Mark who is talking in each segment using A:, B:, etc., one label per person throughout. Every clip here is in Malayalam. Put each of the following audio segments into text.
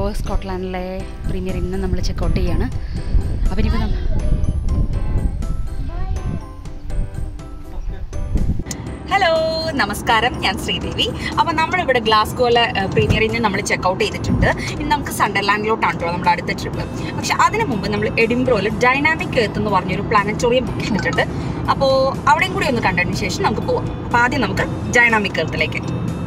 A: സ്കോട്ട്ലാൻഡിലെ പ്രീമിയർ ഇന്ന് നമ്മൾ ചെക്കൗട്ട് ചെയ്യാണ് അപ്പം ഇനിയിപ്പോൾ നമ്മൾ ഹലോ നമസ്കാരം ഞാൻ ശ്രീദേവി അപ്പോൾ നമ്മളിവിടെ ഗ്ലാസ്ഗോയിലെ പ്രീമിയറിൽ നിന്ന് നമ്മൾ ചെക്കൗട്ട് ചെയ്തിട്ടുണ്ട് ഇനി നമുക്ക് സണ്ടർലാൻഡിലോട്ടാണ് കേട്ടോ നമ്മുടെ അടുത്ത ട്രിപ്പ് പക്ഷെ അതിന് മുമ്പ് നമ്മൾ എഡിംബ്രോയിൽ ഡൈനാമിക് എർത്ത് എന്ന് പറഞ്ഞൊരു പ്ലാനറ്റോറിയം ബുക്ക് ചെയ്തിട്ടുണ്ട് അപ്പോൾ അവിടെയും കൂടി ഒന്ന് കണ്ടതിന് ശേഷം നമുക്ക് പോവാം അപ്പോൾ ആദ്യം നമുക്ക് ഡൈനാമിക് എർത്തിലേക്ക്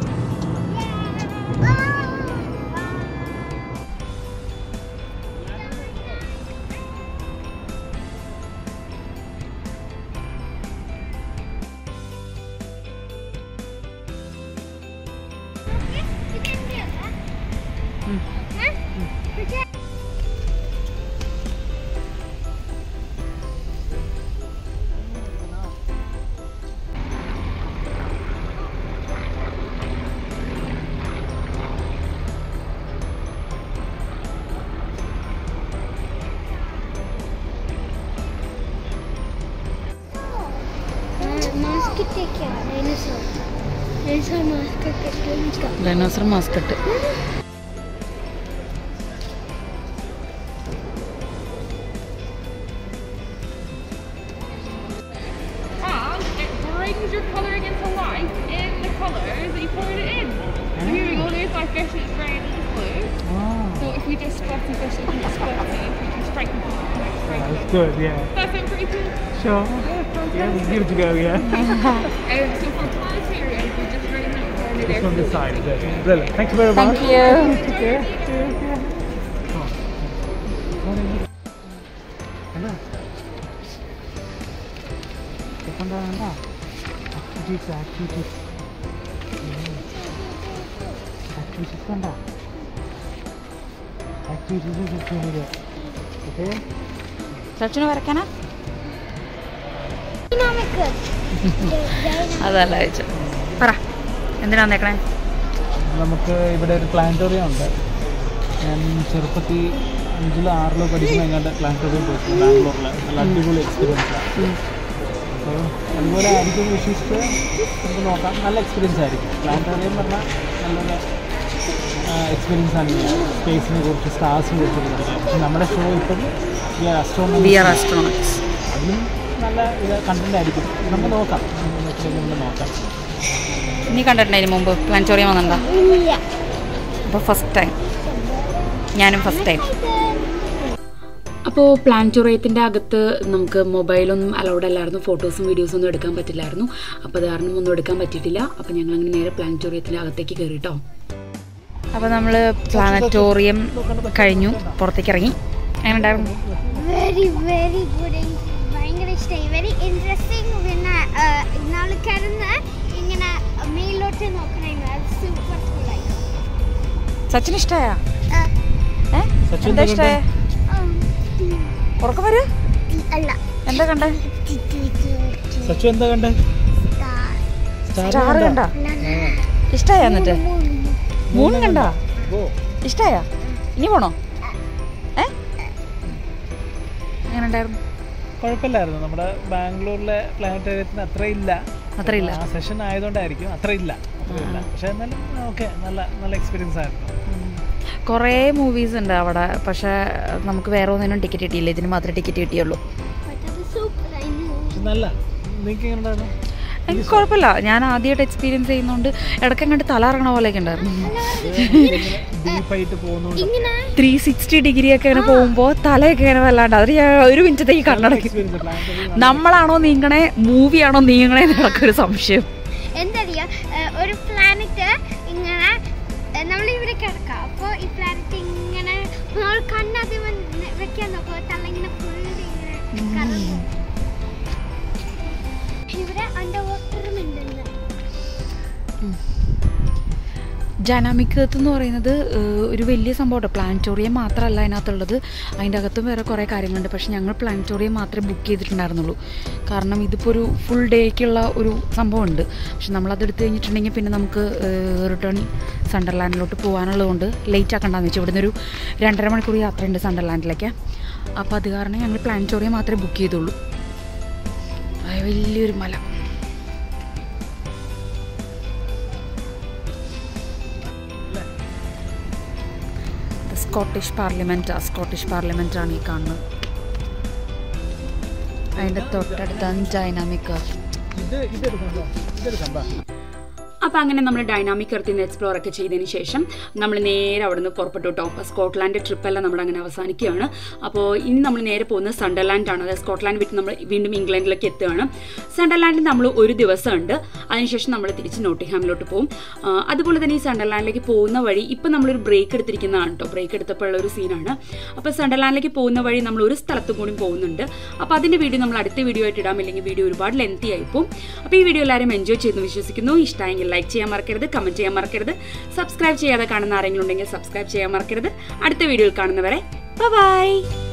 B: മാസ്ക് ഇട്ടേക്കാ ഡൈനോസോർ ഡൈനോസോർ മാസ്ക് ഇട്ടിട്ട്
A: ഡൈനോസർ മാസ്കട്ട്
C: And it brings your colouring into life in the colours that you poured it in. So here we go, there's our fish that's grey and it's blue. So if we just spot the fish, it can just spot it. If we can strike it, it can strike
D: That's
C: it.
D: good, yeah.
C: That sound pretty cool?
D: Sure. Yeah, we give it a go, yeah.
C: Um, so for planetarium, we just bring that down to
D: Just
C: there.
D: from this side, is it? Brilliant. Thank you very much.
A: Thank you
D: Take care. Cheers, yeah. Come on. Come on in. കണ്ടോ? ഇപ്പൊ കണ്ടോ, കണ്ടോ? Activities, activities. ഉം. Activities കണ്ടോ? Activities is ചെയ്യുന്നത്. Okay?
A: സച്ചിന് വരയ്ക്കാനാ
B: ഡൈനാമിക്
A: അതല്ല ചോദിച്ചു പറ എന്തിനാ വന്നേക്കണേ
D: നമുക്ക് ഇവിടെ ഒരു പ്ലാനറ്റോറിയം ഉണ്ട് ഞാൻ ചെറുപ്പത്തിൽ അഞ്ചിലോ ആറിലോ പഠിക്കുന്ന എങ്ങാണ്ട് പ്ലാനറ്റോറിയം പോയിട്ടുണ്ട് ബാംഗ്ലൂരിൽ നല്ല അടിപൊളി എക്സ്പീരിയൻസ് ആണ് അപ്പോൾ അതുപോലെ ആയിരിക്കും വിശ്വസിച്ച് നമുക്ക് നോക്കാം നല്ല എക്സ്പീരിയൻസ് ആയിരിക്കും പ്ലാനറ്റോറിയം പറഞ്ഞാൽ നല്ലൊരു എക്സ്പീരിയൻസ് ആണ് സ്പേസിനെ കുറിച്ച് സ്റ്റാർസിനെ കുറിച്ച് പഠിക്കാം പക്ഷെ നമ്മുടെ ഷോ ഇപ്പം ഈ
A: ബി
D: അസ്ട്രോണമി
A: ആർ ആസ്ട്രോണറ്റ്സ്
D: അതിലും നല്ല ഇത് കണ്ടന്റ് ആയിരിക്കും നമുക്ക് നോക്കാം നമുക്ക് നോക്കാം
A: നീ കണ്ടിട്ടുണ്ടായിരുന്നു മുമ്പ് പ്ലാനറ്റോറിയം വന്നിട്ടുണ്ടോ
B: ഇല്ല
A: അപ്പോൾ ഫസ്റ്റ് ടൈം ഞാനും ഫസ്റ്റ് ടൈം അപ്പോൾ പ്ലാനറ്റോറിയത്തിൻ്റെ അകത്ത് നമുക്ക് മൊബൈലൊന്നും അലൗഡ് അല്ലായിരുന്നു ഫോട്ടോസും വീഡിയോസും ഒന്നും എടുക്കാൻ പറ്റില്ലായിരുന്നു അപ്പോൾ അത് കാരണം ഒന്നും എടുക്കാൻ പറ്റിയിട്ടില്ല അപ്പോൾ ഞങ്ങൾ അങ്ങനെ നേരെ പ്ലാനറ്റോറിയത്തിൻ്റെ അകത്തേക്ക് കയറി കേട്ടോ അപ്പോൾ നമ്മൾ പ്ലാനറ്റോറിയം കഴിഞ്ഞു പുറത്തേക്ക് ഇറങ്ങി അങ്ങനെ ഉണ്ടായിരുന്നു
B: വെരി വെരി ഗുഡ് ഭയങ്കര ഇഷ്ടമായി വെരി ഇൻട്രസ്റ്റിംഗ് പിന്നെ ഇന്നാൾ കിടന്ന് ഇങ്ങനെ മേലോട്ട് നോക്കണായിരുന്നു അത് സൂപ്പർ കൂളായി
A: സച്ചിന് ഇഷ്ടമായാ ഏ
D: സച്ചിൻ
A: എന്താ
D: എന്താ
A: ഇഷ്ടമായ ഉറക്കം വരൂ
B: അല്ല
A: എന്താ കണ്ടേ
D: സച്ചു എന്താ കണ്ടേ
A: സ്റ്റാർ കണ്ട ഇഷ്ടമായ എന്നിട്ട് മൂന്ന് കണ്ട ഇഷ്ടായ ഇനി പോണോ ഏ എങ്ങനെ ഉണ്ടായിരുന്നു
D: കുഴപ്പമില്ലായിരുന്നു നമ്മുടെ ബാംഗ്ലൂരിലെ പ്ലാനറ്റോറിയത്തിന് അത്ര ഇല്ല
A: അത്രയില്ല
D: ആ സെഷൻ ആയതുകൊണ്ടായിരിക്കും അത്ര ഇല്ല അത്ര ഇല്ല പക്ഷെ എന്നാലും ഓക്കെ നല്ല നല്ല എക്സ്പീരിയൻസ് ആയിരുന്നു
A: കുറേ മൂവീസ് ഉണ്ട് അവിടെ പക്ഷേ നമുക്ക് വേറെ ഒന്നിനും ടിക്കറ്റ് കിട്ടിയില്ല ഇതിന് മാത്രമേ ടിക്കറ്റ് കിട്ടിയുള്ളൂ
B: സൂപ്പറായിരുന്നു
D: പക്ഷെ നല്ല നിങ്ങൾക്ക് എങ്ങനെ ഉണ്ടായിരുന്നു
A: എനിക്ക് കുഴപ്പമില്ല ഞാൻ ആദ്യമായിട്ട് എക്സ്പീരിയൻസ് ചെയ്യുന്നതുകൊണ്ട് ഇടയ്ക്ക് അങ്ങോട്ട് തല ഇറങ്ങണ പോലെയൊക്കെ ഉണ്ടായിരുന്നു
D: ഡീപ്പായിട്ട് പോകുന്നുണ്ട്
B: ഇങ്ങനെ
A: ത്രീ സിക്സ്റ്റി ഡിഗ്രി ഒക്കെ ഇങ്ങനെ പോകുമ്പോൾ തലയൊക്കെ ഇങ്ങനെ വല്ലാണ്ട് അത് ഞാൻ ഒരു മിനിറ്റത്തേക്ക് കണ്ണടക്കി
D: എക്സ്പീരിയൻസ് പ്ലാനറ്റോറിയം
A: നമ്മളാണോ നീങ്ങണേ മൂവിയാണോ നീങ്ങണേ എന്നൊക്കെ സംശയം
B: എന്തറിയാ ഒരു പ്ലാനറ്റ് ഇങ്ങനെ നമ്മളിവിടെ കിടക്കാം അപ്പോൾ ഈ പ്ലാനറ്റ് ഇങ്ങനെ നമ്മൾ കണ്ണത് വെക്കാൻ നോക്കുക തല ഇങ്ങനെ ഫുള്ള് ഇങ്ങനെ കറങ്ങും ഇവിടെ അണ്ടർ വാട്ടറും ഉണ്ടെന്ന്
A: ജനാമിക് എർത്ത് എന്ന് പറയുന്നത് ഏഹ്, ഒരു വലിയ സംഭവമാണ് പ്ലാനറ്റോറിയം മാത്രമല്ല അതിനകത്തുള്ളത് അതിൻ്റെ അകത്തും വേറെ കുറേ കാര്യങ്ങളുണ്ട് പക്ഷേ ഞങ്ങൾ പ്ലാനറ്റോറിയം മാത്രമേ ബുക്ക് ചെയ്തിട്ടുണ്ടായിരുന്നുള്ളൂ കാരണം ഇതിപ്പോൾ ഒരു ഫുൾ ഡേക്കുള്ള ഒരു സംഭവമുണ്ട് പക്ഷെ നമ്മളത് എടുത്തു കഴിഞ്ഞിട്ടുണ്ടെങ്കിൽ പിന്നെ നമുക്ക് റിട്ടേൺ സണ്ടർലാൻഡിലോട്ട് പോകാനുള്ളതുകൊണ്ട് ലേറ്റ് ആക്കണ്ടെന്ന് വെച്ചാൽ ഇവിടുന്ന് ഒരു രണ്ടര മണിക്കൂർ യാത്രയുണ്ട് സണ്ടർലാൻഡിലേക്ക് അപ്പോൾ അത് കാരണം ഞങ്ങൾ പ്ലാനറ്റോറിയം മാത്രമേ ബുക്ക് ചെയ്തുള്ളൂ അത് വലിയൊരു മല സ്കോട്ടിഷ് പാർലമെൻറ്റ് സ്കോട്ടിഷ് പാർലമെൻറ്റാണ് ഈ കാണുന്നത് അതിൻ്റെ തൊട്ടടുത്താണ് ഡൈനാമിക്
D: ഇത് ഇതെടുക്കണ്ടോ ഇതെടുക്കണ്ട
E: അപ്പോൾ അങ്ങനെ നമ്മൾ ഡൈനാമിക് എർത്തിൽ നിന്ന് എക്സ്പ്ലോർ ഒക്കെ ചെയ്തതിന് ശേഷം നമ്മൾ നേരെ അവിടെ നിന്ന് പുറപ്പെട്ടു കേട്ടോ അപ്പോൾ സ്കോട്ട്ലാൻഡ് ട്രിപ്പെല്ലാം നമ്മൾ അങ്ങനെ അവസാനിക്കുകയാണ് അപ്പോൾ ഇനി നമ്മൾ നേരെ പോകുന്നത് സണ്ടർലാൻഡ് ആണ് അതായത് സ്കോട്ട്ലാൻഡ് വിട്ട് നമ്മൾ വീണ്ടും ഇംഗ്ലണ്ടിലേക്ക് എത്തുകയാണ് സണ്ടർലാൻഡിൽ നമ്മൾ ഒരു ദിവസമുണ്ട് അതിനുശേഷം നമ്മൾ തിരിച്ച് നോട്ടിഹാമിലോട്ട് പോകും ആ, അതുപോലെ തന്നെ ഈ സണ്ടർലാൻഡിലേക്ക് പോകുന്ന വഴി ഇപ്പം നമ്മളൊരു ബ്രേക്ക് എടുത്തിരിക്കുന്നതാണ് കേട്ടോ ബ്രേക്ക് എടുത്തപ്പോഴുള്ള ഒരു സീനാണ് അപ്പോൾ സണ്ടർലാൻഡിലേക്ക് പോകുന്ന വഴി നമ്മൾ ഒരു സ്ഥലത്തും കൂടി പോകുന്നുണ്ട് അപ്പോൾ അതിൻ്റെ വീഡിയോ നമ്മൾ അടുത്ത വീഡിയോ ആയിട്ട് ഇടാം അല്ലെങ്കിൽ വീഡിയോ ഒരുപാട് ലെങ്തി ആയിപ്പോൾ അപ്പോൾ ഈ വീഡിയോ എല്ലാവരും എൻജോയ് ചെയ്തെന്ന് വിശ്വസിക്കുന്നു ഇഷ്ടമായെങ്കിൽ ലൈക്ക് ചെയ്യാൻ മറക്കരുത് കമൻറ്റ് ചെയ്യാൻ മറക്കരുത് സബ്സ്ക്രൈബ് ചെയ്യാതെ കാണുന്ന ആരെങ്കിലും ഉണ്ടെങ്കിൽ സബ്സ്ക്രൈബ് ചെയ്യാൻ മറക്കരുത് അടുത്ത വീഡിയോയിൽ കാണുന്നവരെ ബൈ